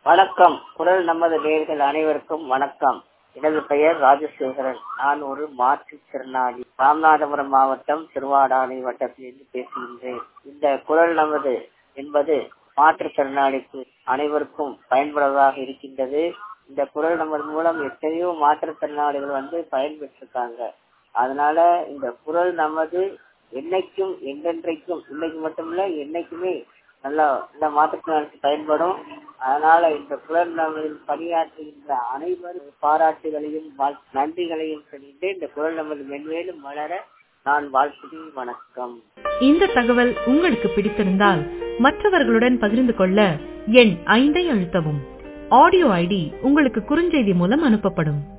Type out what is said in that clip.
வணக்கம் குரல் நமது நேர்கள் அனைவருக்கும் வணக்கம் எனது பெயர் ராஜசேகரன் நான் ஒரு மாற்றுத்திறனாளி ராமநாதபுரம் மாவட்டம் திருவாடானை வட்டத்திலிருந்து பேசுகின்றேன் இந்த குரல் நமது என்பது மாற்றுத்திறனாளிக்கு அனைவருக்கும் பயன்படுவதாக இருக்கின்றது இந்த குரல் நமது மூலம் எத்தனையோ மாற்றுத்திறனாளிகள் வந்து பயன்பெற்றிருக்காங்க அதனால இந்த குரல் நமது என்னைக்கும் என்றென்றைக்கும் இன்னைக்கு மட்டுமில்ல என்னைக்குமே நல்லா இந்த மாற்றுத்திறனாளிக்கு பயன்படும் அதனால இந்த குரல் நமதில் பணியாற்றுகின்ற அனைவரும் பாராட்டுகளையும் வாழ்- நன்றிகளையும் சொல்லிட்டு இந்த குரல் நமது மென்மேலும் வளர நான் வாழ்த்துகிறேன் வணக்கம் இந்த தகவல் உங்களுக்கு பிடித்திருந்தால் மற்றவர்களுடன் பகிர்ந்து கொள்ள எண் ஐந்தை அழுத்தவும் ஆடியோ ஐடி உங்களுக்கு குறுஞ்செய்தி மூலம் அனுப்பப்படும்